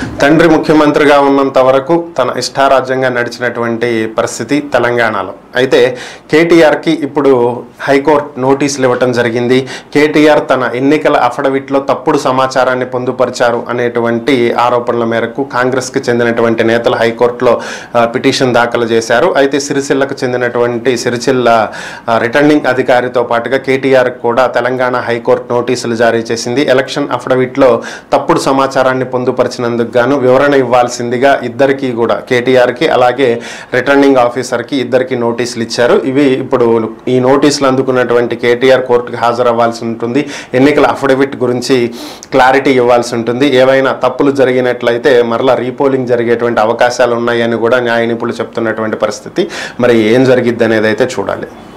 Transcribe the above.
తండ్రి ముఖ్యమంత్రిగా ఉన్నంత వరకు తన ఇష్టారాజ్యంగా నడిచినటువంటి పరిస్థితి తెలంగాణలో అయితే కేటీఆర్కి ఇప్పుడు హైకోర్టు నోటీసులు ఇవ్వటం జరిగింది కేటీఆర్ తన ఎన్నికల అఫిడవిట్లో తప్పుడు సమాచారాన్ని పొందుపరిచారు అనేటువంటి ఆరోపణల మేరకు కాంగ్రెస్కి చెందినటువంటి నేతలు హైకోర్టులో ఆ, పిటిషన్ దాఖలు చేశారు అయితే సిరిసిల్లకు చెందినటువంటి సిరిసిల్ల ఆ, రిటర్నింగ్ అధికారితో పాటుగా కేటీఆర్ కూడా తెలంగాణ హైకోర్టు నోటీసులు జారీ చేసింది ఎలక్షన్ అఫిడవిట్లో తప్పుడు సమాచారాన్ని పొందుపరిచినందుకు గాను వివరణ ఇవ్వాల్సిందిగా ఇద్దరికి కూడా కేటీఆర్కి అలాగే రిటర్నింగ్ ఆఫీసర్కి ఇద్దరికి నోటీసులు ఇచ్చారు ఇవి ఇప్పుడు ఈ నోటీసులు అందుకున్నటువంటి కేటీఆర్ కోర్టుకు హాజరవ్వాల్సి ఉంటుంది ఎన్నికల అఫిడవిట్ గురించి క్లారిటీ ఇవ్వాల్సి ఉంటుంది ఏవైనా తప్పులు జరిగినట్లయితే మరలా రీపోలింగ్ జరిగేటువంటి అవకాశాలు ఉన్నాయని కూడా న్యాయ నిపుణులు చెప్తున్నటువంటి పరిస్థితి మరి ఏం జరిగిద్ది అనేది అయితే చూడాలి